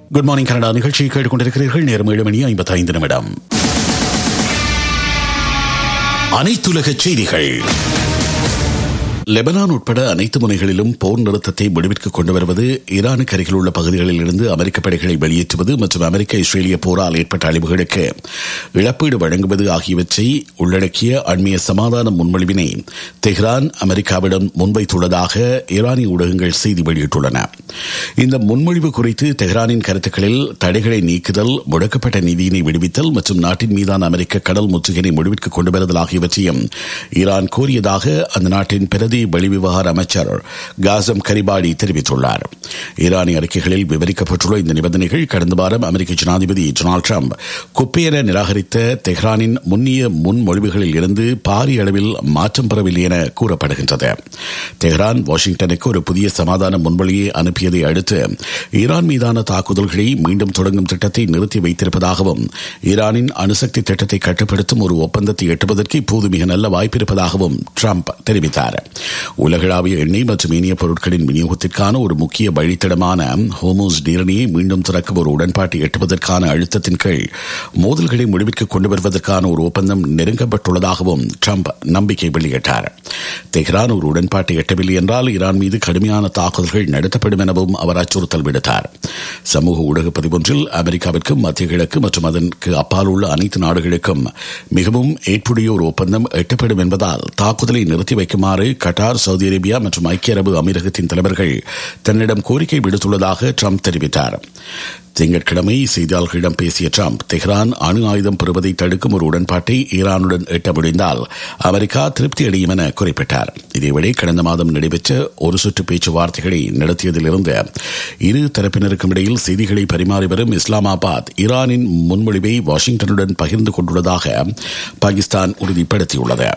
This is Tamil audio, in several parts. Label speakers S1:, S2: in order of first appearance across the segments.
S1: குட் மார்னிங் கனடா நிகழ்ச்சியை கேட்டுக்கொண்டிருக்கிறீர்கள் நேரம் ஏழு மணி ஐம்பத்தி ஐந்து நிமிடம் அனைத்துலக செய்திகள் லெபனான் உட்பட அனைத்து முனைகளிலும் போர் நிறுத்தத்தை முடிவிற்கு கொண்டு வருவது ஈரானுக்கு அருகில் உள்ள பகுதிகளில் இருந்து அமெரிக்க படைகளை வெளியேற்றுவது மற்றும் அமெரிக்க இஸ்ரேலிய போரால் ஏற்பட்ட அழிவுகளுக்கு இழப்பீடு வழங்குவது ஆகியவற்றை உள்ளடக்கிய அண்மைய சமாதான முன்மொழிவினை தெஹ்ரான் அமெரிக்காவிடம் முன்வைத்துள்ளதாக ஈரானிய ஊடகங்கள் செய்தி வெளியிட்டுள்ளன இந்த முன்மொழிவு குறித்து தெஹ்ரானின் கருத்துக்களில் தடைகளை நீக்குதல் முடக்கப்பட்ட நிதியினை விடுவித்தல் மற்றும் நாட்டின் மீதான அமெரிக்க கடல் முற்றுகையை முடிவிற்கு கொண்டு வருதல் ஆகியவற்றையும் ஈரான் கோரியதாக அந்த நாட்டின் பிரதி வெளிவிவகார அமைச்சர் காசம் கரிபாடி தெரிவித்துள்ளார் ஈரானிய அறிக்கைகளில் விவரிக்கப்பட்டுள்ள இந்த நிபந்தனைகள் கடந்த வாரம் அமெரிக்க ஜனாதிபதி டொனால்டு டிரம்ப் குப்பையென நிராகரித்த தெஹ்ரானின் முன்னிய முன்மொழிவுகளில் இருந்து பாரிய அளவில் மாற்றம் பெறவில்லை என கூறப்படுகின்றது தெஹ்ரான் வாஷிங்டனுக்கு ஒரு புதிய சமாதான முன்மொழியை அனுப்பியதை அடுத்து ஈரான் மீதான தாக்குதல்களை மீண்டும் தொடங்கும் திட்டத்தை நிறுத்தி வைத்திருப்பதாகவும் ஈரானின் அணுசக்தி திட்டத்தை கட்டுப்படுத்தும் ஒரு ஒப்பந்தத்தை எட்டுவதற்கு இப்போது மிக நல்ல வாய்ப்பிருப்பதாகவும் ட்ரம்ப் தெரிவித்தார் உலகளாவிய எண்ணெய் மற்றும் இனிய பொருட்களின் விநியோகத்திற்கான ஒரு முக்கிய வழித்தடமான ஹோமோஸ் நீரணியை மீண்டும் திறக்கும் ஒரு உடன்பாட்டை எட்டுவதற்கான அழுத்தத்தின் கீழ் மோதல்களை முடிவிற்கு கொண்டு வருவதற்கான ஒரு ஒப்பந்தம் நெருங்கப்பட்டுள்ளதாகவும் ட்ரம்ப் நம்பிக்கை வெளியிட்டார் தெஹ்ரான் ஒரு உடன்பாட்டை எட்டவில்லை என்றால் ஈரான் மீது கடுமையான தாக்குதல்கள் நடத்தப்படும் எனவும் அவர் அச்சுறுத்தல் விடுத்தார் சமூக ஊடக பதிவொன்றில் அமெரிக்காவிற்கும் மத்திய கிழக்கு மற்றும் அதற்கு அப்பால் உள்ள அனைத்து நாடுகளுக்கும் மிகவும் ஏற்புடைய ஒரு ஒப்பந்தம் எட்டப்படும் என்பதால் தாக்குதலை நிறுத்தி வைக்குமாறு கட்டார் சவுதி அரேபியா மற்றும் ஐக்கிய அரபு அமீரகத்தின் தலைவர்கள் தன்னிடம் கோரிக்கை விடுத்துள்ளதாக ட்ரம்ப் தெரிவித்தார் திங்கட்கிழமை செய்தியாளர்களிடம் பேசிய ட்ரம்ப் தெஹ்ரான் அணு ஆயுதம் பெறுவதை தடுக்கும் ஒரு உடன்பாட்டை ஈரானுடன் எட்ட முடிந்தால் அமெரிக்கா திருப்தி அடையும் என குறிப்பிட்டார் இதேவேளை கடந்த மாதம் நடைபெற்ற ஒரு சுற்று பேச்சுவார்த்தைகளை நடத்தியதிலிருந்து இரு தரப்பினருக்கும் இடையில் செய்திகளை பரிமாறி வரும் இஸ்லாமாபாத் ஈரானின் முன்மொழிவை வாஷிங்டனுடன் பகிர்ந்து கொண்டுள்ளதாக பாகிஸ்தான் உறுதிப்படுத்தியுள்ளது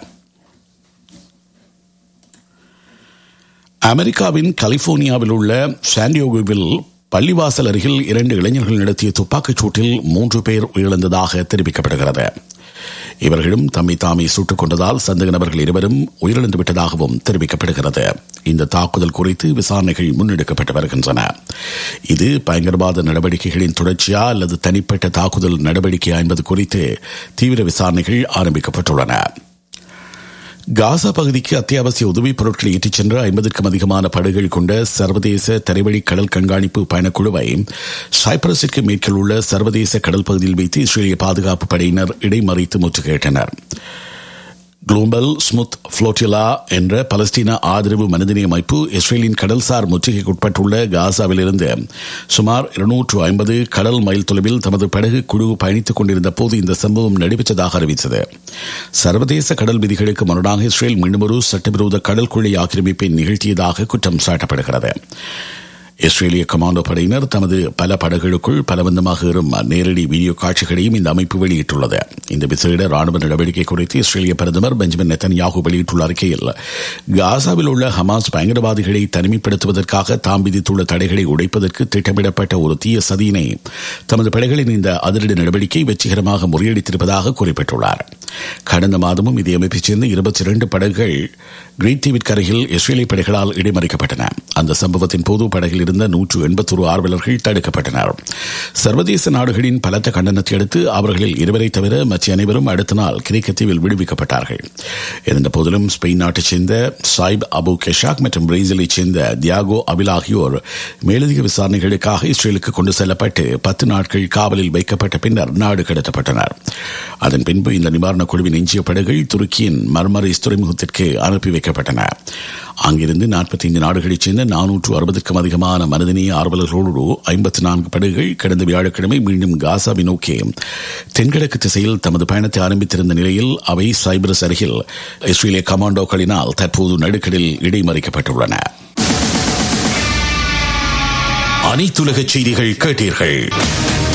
S1: அமெரிக்காவின் கலிபோர்னியாவில் உள்ள சாண்டியோகோவில் பள்ளிவாசல் அருகில் இரண்டு இளைஞர்கள் நடத்திய துப்பாக்கிச் சூட்டில் மூன்று பேர் உயிரிழந்ததாக தெரிவிக்கப்படுகிறது இவர்களும் தம்மை தாமே சுட்டுக் கொண்டதால் சந்தேக நபர்கள் இருவரும் உயிரிழந்து விட்டதாகவும் தெரிவிக்கப்படுகிறது இந்த தாக்குதல் குறித்து விசாரணைகள் முன்னெடுக்கப்பட்டு வருகின்றன இது பயங்கரவாத நடவடிக்கைகளின் தொடர்ச்சியா அல்லது தனிப்பட்ட தாக்குதல் நடவடிக்கையா என்பது குறித்து தீவிர விசாரணைகள் ஆரம்பிக்கப்பட்டுள்ளன காசா பகுதிக்கு அத்தியாவசிய உதவிப் பொருட்களை ஏற்றிச் சென்ற ஐம்பதுக்கும் அதிகமான படகுகள் கொண்ட சர்வதேச தரைவழி கடல் கண்காணிப்பு பயணக்குழுவை சைப்ரஸிற்கு மேற்கில் உள்ள சர்வதேச கடல் பகுதியில் வைத்து இஸ்ரேலிய பாதுகாப்பு படையினர் இடைமறித்து முற்றுகையிட்டனர் குளோபல் ஸ்முத் புளோட்டிலா என்ற பலஸ்தீன ஆதரவு மனிதநேய அமைப்பு இஸ்ரேலின் கடல்சார் முற்றுகைக்குட்பட்டுள்ள காசாவிலிருந்து சுமார் இருநூற்று ஐம்பது கடல் மைல் தொலைவில் தமது படகு குழு பயணித்துக் கொண்டிருந்த போது இந்த சம்பவம் நடைபெற்றதாக அறிவித்தது சர்வதேச கடல் விதிகளுக்கு முன்னதாக இஸ்ரேல் மீண்டும் ஒரு சட்டவிரோத கடல் கொள்ளை ஆக்கிரமிப்பை நிகழ்த்தியதாக குற்றம் சாட்டப்படுகிறது இஸ்ரேலிய கமாண்டோ படையினர் தமது பல படகுகளுக்குள் பலவந்தமாக ஏறும் நேரடி வீடியோ காட்சிகளையும் இந்த அமைப்பு வெளியிட்டுள்ளது இந்த விசேட ராணுவ நடவடிக்கை குறித்து இஸ்ரேலிய பிரதமர் பெஞ்சமின் நெத்தன்யாகு வெளியிட்டுள்ள அறிக்கையில் காசாவில் உள்ள ஹமாஸ் பயங்கரவாதிகளை தனிமைப்படுத்துவதற்காக தாம் விதித்துள்ள தடைகளை உடைப்பதற்கு திட்டமிடப்பட்ட ஒரு தீய சதியினை தமது படைகளின் இந்த அதிரடி நடவடிக்கை வெற்றிகரமாக முறியடித்திருப்பதாக குறிப்பிட்டுள்ளார் கடந்த மாதமும் இதே அமைப்பைச் சேர்ந்த இருபத்தி இரண்டு படகுகள் கிரீட் தீவிற்கு அருகில் இஸ்ரேலிய படைகளால் இடைமறிக்கப்பட்டன அந்த சம்பவத்தின் போது படகில் இருந்த நூற்று எண்பத்தொரு ஆர்வலர்கள் தடுக்கப்பட்டனர் சர்வதேச நாடுகளின் பலத்த கண்டனத்தை அடுத்து அவர்களில் இருவரை தவிர மற்ற அனைவரும் அடுத்த நாள் கிரேக்கத்தீவில் விடுவிக்கப்பட்டார்கள் இருந்த போதிலும் ஸ்பெயின் நாட்டைச் சேர்ந்த சாயிப் அபு கெஷாக் மற்றும் பிரேசிலைச் சேர்ந்த தியாகோ அபில் ஆகியோர் மேலதிக விசாரணைகளுக்காக இஸ்ரேலுக்கு கொண்டு செல்லப்பட்டு பத்து நாட்கள் காவலில் வைக்கப்பட்ட பின்னர் நாடு கடத்தப்பட்டனர் அதன் பின்பு இந்த நிவாரண குழுவின் எஞ்சிய படகுகள் துருக்கியின் மர்மரிஸ் துறைமுகத்திற்கு அனுப்பி வைக்கப்பட்டன அங்கிருந்து நாற்பத்தி ஐந்து நாடுகளைச் சேர்ந்த நானூற்று அறுபதுக்கும் அதிகமான மனிதநேய ஆர்வலர்களோடு ஐம்பத்தி நான்கு படகுகள் கடந்த வியாழக்கிழமை மீண்டும் காசாவை நோக்கி தென்கிழக்கு திசையில் தமது பயணத்தை ஆரம்பித்திருந்த நிலையில் அவை சைப்ரஸ் அருகில் இஸ்ரேலிய கமாண்டோக்களினால் தற்போது நடுக்கடில் இடைமறிக்கப்பட்டுள்ளன அனைத்துலக செய்திகள் கேட்டீர்கள்